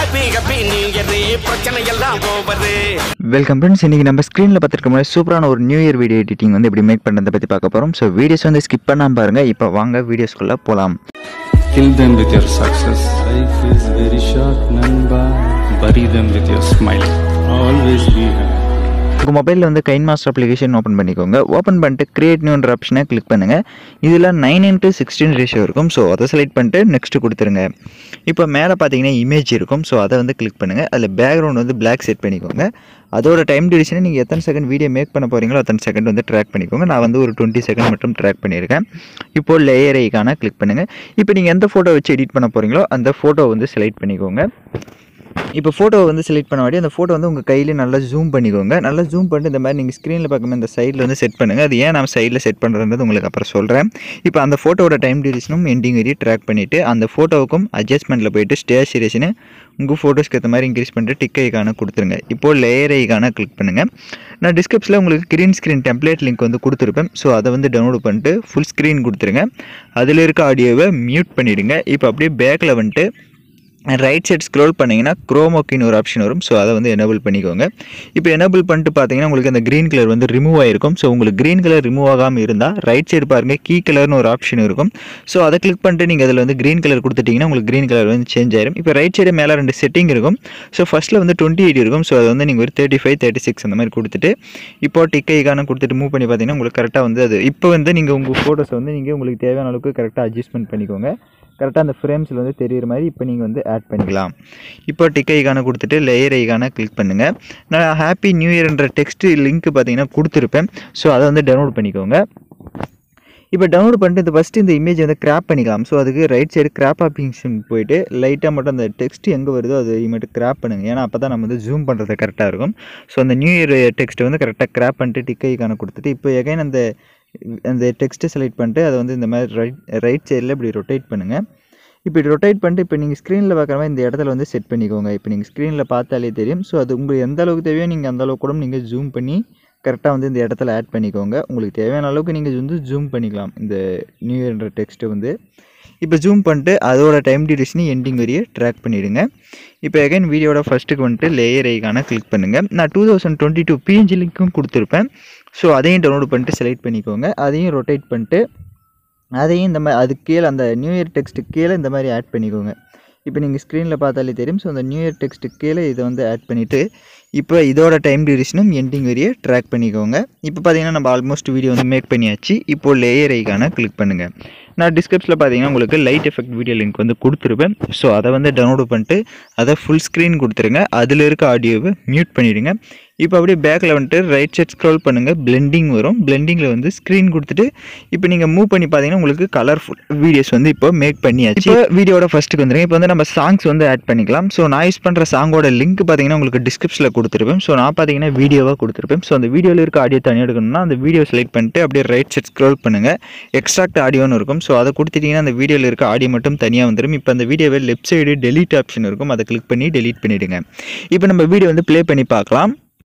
Happy happy new year பிரச்சனை எல்லாம் over welcome friends இன்றைக்கி நம்ம ஸ்க்ரீனில் பார்த்துருக்க மாதிரி சூப்பரான ஒரு நியூ இயர் வீடியோ எடிட்டிங் வந்து எப்படி மேக் பண்ணுறதை பற்றி பார்க்க போகிறோம் ஸோ வீடியோஸ் வந்து ஸ்கிப் பண்ணாமல் பாருங்கள் இப்போ வாங்க வீடியோஸ்குள்ளே போகலாம் Kill them with your success. Life is very short, Namba. Bury them with your smile. Always be happy. உங்கள் மொபைலில் வந்து கைன் மாஸ்டர் அப்ளிகேஷன் ஓப்பன் பண்ணிக்கோங்க ஓப்பன் பண்ணிட்டு கிரியேட் நியூன்ற ஆப்ஷனை கிளிக் பண்ணுங்கள் இதில் நைன் இன்ட்டு சிக்ஸ்டீன் ரேஷியோ இருக்கும் ஸோ அதை செலக்ட் பண்ணிட்டு நெக்ஸ்ட் கொடுத்துருங்க இப்போ மேலே பார்த்தீங்கன்னா இமேஜ் இருக்கும் ஸோ அதை வந்து கிளிக் பண்ணுங்கள் அதில் பேக்ரவுண்ட் வந்து பிளாக் செட் பண்ணிக்கோங்க அதோட டைம் டியூரேஷனை நீங்கள் எத்தனை செகண்ட் வீடியோ மேக் பண்ண போகிறீங்களோ அத்தனை செகண்ட் வந்து ட்ராக் பண்ணிக்கோங்க நான் வந்து ஒரு டுவெண்ட்டி செகண்ட் மட்டும் ட்ராக் பண்ணியிருக்கேன் இப்போது லேயர் ஐக்கான கிளிக் பண்ணுங்கள் இப்போ நீங்கள் எந்த ஃபோட்டோ வச்சு எடிட் பண்ண போகிறீங்களோ அந்த ஃபோட்டோ வந்து செலக்ட் பண்ணிக்கோங்க இப்போ ஃபோட்டோ வந்து செலக்ட் பண்ண வாட்டி அந்த ஃபோட்டோ வந்து உங்கள் கையிலே நல்லா ஜூம் பண்ணிக்கோங்க நல்லா ஜூம் பண்ணிட்டு இந்த மாதிரி நீங்கள் ஸ்க்ரீனில் பார்க்கும்போது இந்த சைடில் வந்து செட் பண்ணுங்கள் அது ஏன் நான் சைடில் செட் பண்ணுறது உங்களுக்கு அப்புறம் சொல்கிறேன் இப்போ அந்த ஃபோட்டோவோட டைம் டியூரேஷனும் எண்டிங் வரையும் ட்ராக் பண்ணிவிட்டு அந்த ஃபோட்டோவுக்கும் அட்ஜஸ்ட்மெண்ட்டில் போயிட்டு ஸ்டேஜ் சீரேஷனு உங்கள் ஃபோட்டோஸ்க்கு ஏற்ற மாதிரி இன்க்ரீஸ் பண்ணிட்டு டிக் ஐக்கான கொடுத்துருங்க இப்போது லேயர் ஐக்கான கிளிக் பண்ணுங்கள் நான் டிஸ்கிரிப்ஷனில் உங்களுக்கு க்ரீன் ஸ்க்ரீன் டெம்ப்ளேட் லிங்க் வந்து கொடுத்துருப்பேன் ஸோ அதை வந்து டவுன்லோட் பண்ணிட்டு ஃபுல் ஸ்க்ரீன் கொடுத்துருங்க அதில் இருக்க ஆடியோவை மியூட் பண்ணிவிடுங்க இப்போ அப்படியே பேக்கில் வந்துட்டு ரைட் சைட் ஸ்க்ரோல் பண்ணிங்கன்னா குரோமோக்கின்னு ஒரு ஆப்ஷன் வரும் ஸோ அதை வந்து எனேபிள் பண்ணிக்கோங்க இப்போ எனேபிள் பண்ணிட்டு பார்த்தீங்கன்னா உங்களுக்கு அந்த க்ரீன் கலர் வந்து ரிமூவ் ஆகிருக்கும் ஸோ உங்களுக்கு க்ரீன் கலர் ரிமூவ் ஆகாமல் இருந்தால் ரைட் சைடு பாருங்கள் கீ கலர்னு ஒரு ஆப்ஷன் இருக்கும் ஸோ அதை கிளிக் பண்ணிட்டு நீங்கள் அதில் வந்து க்ரீன் கலர் கொடுத்துட்டிங்கன்னா உங்களுக்கு க்ரீன் கலர் வந்து சேஞ்ச் ஆயிரும் இப்போ ரைட் சைடு மேலே ரெண்டு செட்டிங் இருக்கும் ஸோ ஃபஸ்ட்டில் வந்து டுவெண்ட்டி எயிட் இருக்கும் ஸோ அதை வந்து நீங்கள் ஒரு தேர்ட்டி ஃபைவ் தேர்ட்டி சிக்ஸ் அந்த மாதிரி கொடுத்துட்டு இப்போ டிக் ஐக்கான கொடுத்துட்டு மூவ் பண்ணி பார்த்தீங்கன்னா உங்களுக்கு கரெக்டாக வந்து அது இப்போ வந்து நீங்கள் உங்கள் ஃபோட்டோஸை வந்து நீங்கள் உங்களுக்கு தேவையான அளவுக்கு கரெக்டாக அட்ஜஸ்ட்மெண்ட் பண்ணிக்கோங்க கரெக்டாக அந்த ஃப்ரேம்ஸில் வந்து தெரியுற மாதிரி இப்போ நீங்கள் வந்து ஆட் பண்ணிக்கலாம் இப்போ டிக் ஐக்கான கொடுத்துட்டு லேயர் ஐக்கான கிளிக் பண்ணுங்கள் நான் ஹாப்பி நியூ இயர்ன்ற டெக்ஸ்ட் லிங்க் பார்த்தீங்கன்னா கொடுத்துருப்பேன் ஸோ அதை வந்து டவுன்லோட் பண்ணிக்கோங்க இப்போ டவுன்லோட் பண்ணிட்டு இந்த ஃபஸ்ட்டு இந்த இமேஜ் வந்து கிராப் பண்ணிக்கலாம் ஸோ அதுக்கு ரைட் சைடு கிராப் ஆப்ஷன் போயிட்டு லைட்டாக மட்டும் அந்த டெக்ஸ்ட் எங்கே வருதோ அது மட்டும் கிராப் பண்ணுங்கள் ஏன்னா அப்போ தான் நம்ம வந்து ஜூம் பண்ணுறது கரெக்டாக இருக்கும் ஸோ அந்த நியூ இயர் டெக்ஸ்ட்டை வந்து கரெக்டாக கிராப் பண்ணிட்டு டிக் ஐக்கான கொடுத்துட்டு இப்போ எகைன் அந்த அந்த டெக்ஸ்ட்டை செலக்ட் பண்ணிட்டு அதை வந்து இந்த மாதிரி ரைட் ரைட் சைடில் இப்படி ரொட்டேட் பண்ணுங்கள் இப்படி ரொட்டேட் பண்ணிட்டு இப்போ நீங்கள் ஸ்க்ரீனில் பார்க்குற மாதிரி இந்த இடத்துல வந்து செட் பண்ணிக்கோங்க இப்போ நீங்கள் ஸ்க்ரீனில் பார்த்தாலே தெரியும் ஸோ அது உங்களுக்கு எந்த அளவுக்கு தேவையோ நீங்கள் அந்த அளவுக்கு கூட நீங்கள் ஜூம் பண்ணி கரெக்டாக வந்து இந்த இடத்துல ஆட் பண்ணிக்கோங்க உங்களுக்கு தேவையான அளவுக்கு நீங்கள் வந்து ஜூம் பண்ணிக்கலாம் இந்த நியூ இயர்ன்ற டெக்ஸ்ட்டை வந்து இப்போ ஜூம் பண்ணிட்டு அதோட டைம் டியூரேஷனை எண்டிங் வரையே ட்ராக் பண்ணிவிடுங்க இப்போ எகைன் வீடியோட ஃபஸ்ட்டுக்கு வந்துட்டு லேயர் ஐக்கான கிளிக் பண்ணுங்கள் நான் two thousand twenty two PNG லிங்க்கும் கொடுத்துருப்பேன் ஸோ அதையும் டவுன்லோட் பண்ணிட்டு செலக்ட் பண்ணிக்கோங்க அதையும் ரொட்டேட் பண்ணிட்டு அதையும் இந்த மாதிரி அதுக்கு கீழே அந்த நியூ இயர் டெக்ஸ்ட்டு கீழே இந்த மாதிரி ஆட் பண்ணிக்கோங்க இப்போ நீங்கள் ஸ்க்ரீனில் பார்த்தாலே தெரியும் ஸோ அந்த நியூ இயர் டெக்ஸ்ட்டு கீழே இதை வந்து ஆட் பண்ணிவிட்டு இப்போ இதோட டைம் டியூரேஷனும் எண்டிங் வரையே ட்ராக் பண்ணிக்கோங்க இப்போ பார்த்தீங்கன்னா நம்ம ஆல்மோஸ்ட் வீடியோ வந்து மேக் பண்ணியாச்சு இப்போது லேயர் ஐக்கான கிளிக் பண்ணுங்கள் நான் டிஸ்கிரிப்ஷனில் பார்த்தீங்கன்னா உங்களுக்கு லைட் எஃபெக்ட் வீடியோ லிங்க் வந்து கொடுத்துருப்பேன் ஸோ அதை வந்து டவுன்லோட் பண்ணிட்டு அதை ஃபுல் ஸ்க்ரீன் கொடுத்துருங்க அதில் இருக்க ஆடியோவை மியூட் பண்ணிவிடுங்க இப்போ அப்படியே பேக்கில் வந்துட்டு ரைட் சைட் ஸ்க்ரோல் பண்ணுங்கள் பிளெண்டிங் வரும் பிளெண்டிங்கில் வந்து ஸ்க்ரீன் கொடுத்துட்டு இப்போ நீங்கள் மூவ் பண்ணி பார்த்தீங்கன்னா உங்களுக்கு கலர்ஃபுல் வீடியோஸ் வந்து இப்போ மேக் பண்ணியாச்சு இப்போ வீடியோட ஃபஸ்ட்டுக்கு வந்துருங்க இப்போ வந்து நம்ம சாங்ஸ் வந்து ஆட் பண்ணிக்கலாம் ஸோ நான் யூஸ் பண்ணுற சாங்கோட லிங்க் பார்த்தீங்கன்னா உங்களுக்கு டிஸ்கிரிப்ஷனில் கொடுத்துருப்பேன் ஸோ நான் பார்த்தீங்கன்னா வீடியோவாக கொடுத்துருப்பேன் ஸோ அந்த வீடியோவில் இருக்க ஆடியோ தனியாக எடுக்கணும்னா அந்த வீடியோ செலக்ட் பண்ணிட்டு அப்படியே ரைட் சைட் ஸ்க்ரோல் பண்ணுங்கள் எக்ஸ்ட்ராக்ட் ஆடியோன்னு இருக்கும் ஸோ அதை கொடுத்துட்டிங்கன்னா அந்த வீடியோவில் இருக்க ஆடியோ மட்டும் தனியாக வந்துடும் இப்போ அந்த வீடியோவை லெஃப்ட் சைடு டெலீட் ஆப்ஷன் இருக்கும் அதை கிளிக் பண்ணி டெலீட் பண்ணிவிடுங்க இப்போ நம்ம வீடியோ வந்து ப்ளே பண்ணி பார்க்கலாம்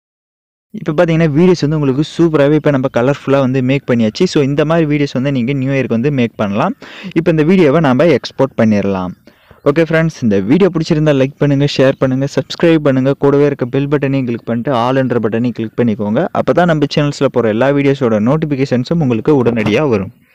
இப்போ பார்த்தீங்கன்னா வீடியோஸ் வந்து உங்களுக்கு சூப்பராகவே இப்போ நம்ம கலர்ஃபுல்லாக வந்து மேக் பண்ணியாச்சு ஸோ இந்த மாதிரி வீடியோஸ் வந்து நீங்கள் நியூ இயருக்கு வந்து மேக் பண்ணலாம் இப்போ இந்த வீடியோவை நம்ம எக்ஸ்போர்ட் பண்ணிடலாம் ஓகே ஃப்ரெண்ட்ஸ் இந்த வீடியோ பிடிச்சிருந்தா லைக் பண்ணுங்கள் ஷேர் பண்ணுங்கள் சப்ஸ்கிரைப் பண்ணுங்கள் கூடவே இருக்க பெல் பட்டனையும் கிளிக் பண்ணிட்டு ஆல்ன்ற பட்டனையும் கிளிக் பண்ணிக்கோங்க அப்போ தான் நம்ம சேனல்ஸில் போகிற எல்லா வீடியோஸோட நோட்டிஃபிகேஷன்ஸும் உங்களுக்கு உடனடியாக வரும்